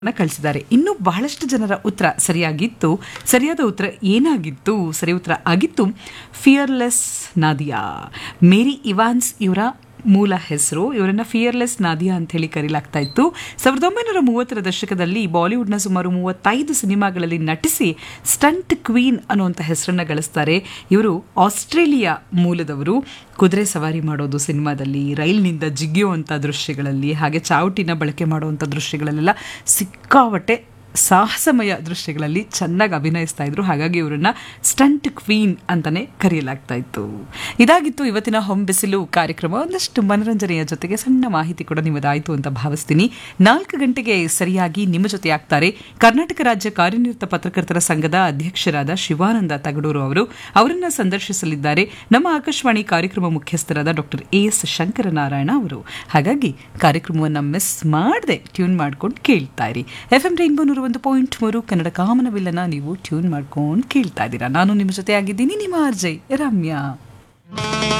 ಕಳಿಸಿದ್ದಾರೆ ಇನ್ನು ಬಹಳಷ್ಟು ಜನರ ಉತ್ತರ ಸರಿಯಾಗಿತ್ತು ಸರಿಯಾದ ಉತ್ತರ ಏನಾಗಿತ್ತು ಸರಿ ಉತ್ತರ ಆಗಿತ್ತು ಫಿಯರ್ಲೆಸ್ ನಾದಿಯಾ ಮೇರಿ ಇವಾನ್ಸ್ ಇವರ ಮೂಲ ಹೆಸರು ಇವರನ್ನ ಫಿಯರ್ಲೆಸ್ ನಾದಿಯಾ ಅಂತ ಹೇಳಿ ಕರೀಲಾಗ್ತಾ ಇತ್ತು ಸಾವಿರದ ಒಂಬೈನೂರ ಮೂವತ್ತರ ದಶಕದಲ್ಲಿ ಬಾಲಿವುಡ್ನ ಸುಮಾರು ಮೂವತ್ತೈದು ಸಿನಿಮಾಗಳಲ್ಲಿ ನಟಿಸಿ ಸ್ಟಂಟ್ ಕ್ವೀನ್ ಅನ್ನುವಂಥ ಹೆಸರನ್ನ ಗಳಿಸ್ತಾರೆ ಇವರು ಆಸ್ಟ್ರೇಲಿಯಾ ಮೂಲದವರು ಕುದುರೆ ಸವಾರಿ ಮಾಡೋದು ಸಿನಿಮಾದಲ್ಲಿ ರೈಲ್ನಿಂದ ಜಿಗಿಯುವಂಥ ದೃಶ್ಯಗಳಲ್ಲಿ ಹಾಗೆ ಚಾವಟಿನ ಬಳಕೆ ಮಾಡುವಂಥ ದೃಶ್ಯಗಳಲ್ಲೆಲ್ಲ ಸಿಕ್ಕಾಪಟ್ಟೆ ಸಾಹಸಮಯ ದೃಶ್ಯಗಳಲ್ಲಿ ಚೆನ್ನಾಗಿ ಅಭಿನಯಿಸ್ತಾ ಇದ್ರು ಹಾಗಾಗಿ ಇವರನ್ನ ಸ್ಟಂಟ್ ಕ್ವೀನ್ ಅಂತಾನೆ ಕರೆಯಲಾಗ್ತಾ ಇತ್ತು ಇದಾಗಿತ್ತು ಇವತ್ತಿನ ಹೊಂಬಿಸಿಲು ಕಾರ್ಯಕ್ರಮ ಒಂದಷ್ಟು ಮನರಂಜನೆಯ ಜೊತೆಗೆ ಸಣ್ಣ ಮಾಹಿತಿ ಕೂಡ ನಿಮ್ಮದಾಯಿತು ಅಂತ ಭಾವಿಸ್ತೀನಿ ನಾಲ್ಕು ಗಂಟೆಗೆ ಸರಿಯಾಗಿ ನಿಮ್ಮ ಜೊತೆ ಆಗ್ತಾರೆ ಕರ್ನಾಟಕ ರಾಜ್ಯ ಕಾರ್ಯನಿರತ ಪತ್ರಕರ್ತರ ಸಂಘದ ಅಧ್ಯಕ್ಷರಾದ ಶಿವಾನಂದ ತಗಡೂರು ಅವರು ಅವರನ್ನ ಸಂದರ್ಶಿಸಲಿದ್ದಾರೆ ನಮ್ಮ ಆಕಾಶವಾಣಿ ಕಾರ್ಯಕ್ರಮ ಮುಖ್ಯಸ್ಥರಾದ ಡಾಕ್ಟರ್ ಎ ಎಸ್ ಶಂಕರನಾರಾಯಣ ಅವರು ಹಾಗಾಗಿ ಕಾರ್ಯಕ್ರಮವನ್ನು ಮಿಸ್ ಮಾಡದೆ ಟ್ಯೂನ್ ಮಾಡ್ಕೊಂಡು ಕೇಳ್ತಾ ಇರಿ ಎಫ್ ಎಂ ರೈನ್ಬೋ ನೂರ ಒಂದು ಪಾಯಿಂಟ್ ಮೂರು ಕನ್ನಡ ಕಾಮನವಿಲ್ಲನ ನೀವು ಟ್ಯೂನ್ ಮಾಡ್ಕೊಂಡು ಕೇಳ್ತಾ ಇದ್ದೀರಾ ನಾನು ನಿಮ್ಮ ಜೊತೆ ಆಗಿದ್ದೀನಿ ನಿಮ್ಮ ಆರ್ಜೆ ರಮ್ಯಾ